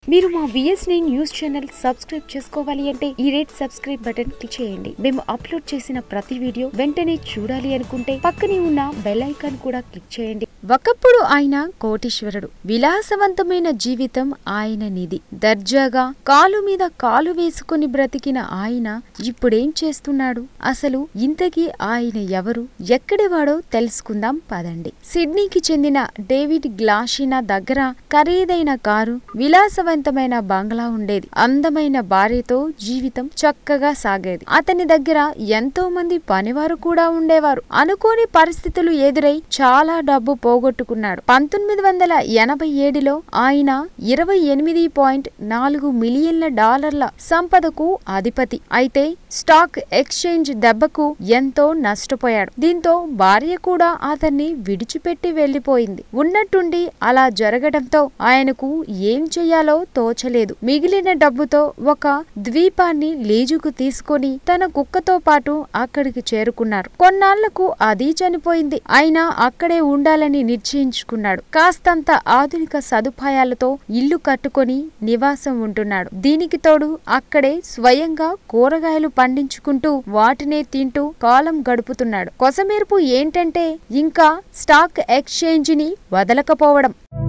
మీరు మా VS nine news channel subscribe చేసుకోవాలి అంటే ఈ రెడ్ సబ్స్క్రైబ్ బటన్ క్లిక్ చేయండి మేము అప్లోడ్ చేసిన ప్రతి వీడియో వెంటనే చూడాలి అనుకుంటే పక్కనే ఉన్న బెల్ ఐకాన్ కూడా క్లిక్ చేయండి ఒకప్పుడు ఆయన కోటీశ్వరుడు విలాసవంతమైన జీవితం ఆయన నిధి దర్జాగా కాలు మీద కాలు వేసుకుని బ్రతికిన ఆయన ఇప్పుడేం చేస్తున్నాడు అసలు ఇంతకీ ఆయన ఎవరు ఎక్కడివాడో తెలుసుకుందాం పదండి సిడ్నీకి చెందిన డేవిడ్ గ్లాషినా దగ్గర ఖరీదైన కారు విలాసవంతమైన బంగ్లా ఉండేది అందమైన భార్యతో జీవితం చక్కగా సాగేది అతని దగ్గర ఎంతో మంది పనివారు కూడా ఉండేవారు అనుకోని పరిస్థితులు ఎదురై చాలా డబ్బు పోగొట్టుకున్నాడు పంతొమ్మిది వందల ఎనభై ఏడులో ఆయన ఇరవై ఎనిమిది పాయింట్ నాలుగు మిలియన్ల డాలర్ల సంపదకు అధిపతి అయితే స్టాక్ ఎక్స్చేంజ్ దెబ్బకు ఎంతో నష్టపోయాడు దీంతో భార్య కూడా అతన్ని విడిచిపెట్టి వెళ్లిపోయింది ఉన్నట్టుండి అలా జరగడంతో ఆయనకు ఏం చెయ్యాలో తోచలేదు మిగిలిన డబ్బుతో ఒక ద్వీపాన్ని లీజుకు తీసుకొని తన కుక్కతో పాటు అక్కడికి చేరుకున్నారు కొన్నాళ్లకు అది చనిపోయింది అయినా అక్కడే ఉండాలని నిశ్చయించుకున్నాడు కాస్తంత ఆధునిక సదుపాయాలతో ఇల్లు కట్టుకొని నివాసం ఉంటున్నాడు దీనికి తోడు అక్కడే స్వయంగా కూరగాయలు పండించుకుంటూ వాటినే తింటూ కాలం గడుపుతున్నాడు కొసమెరుపు ఏంటంటే ఇంకా స్టాక్ ఎక్స్చేంజ్ ని వదలకపోవడం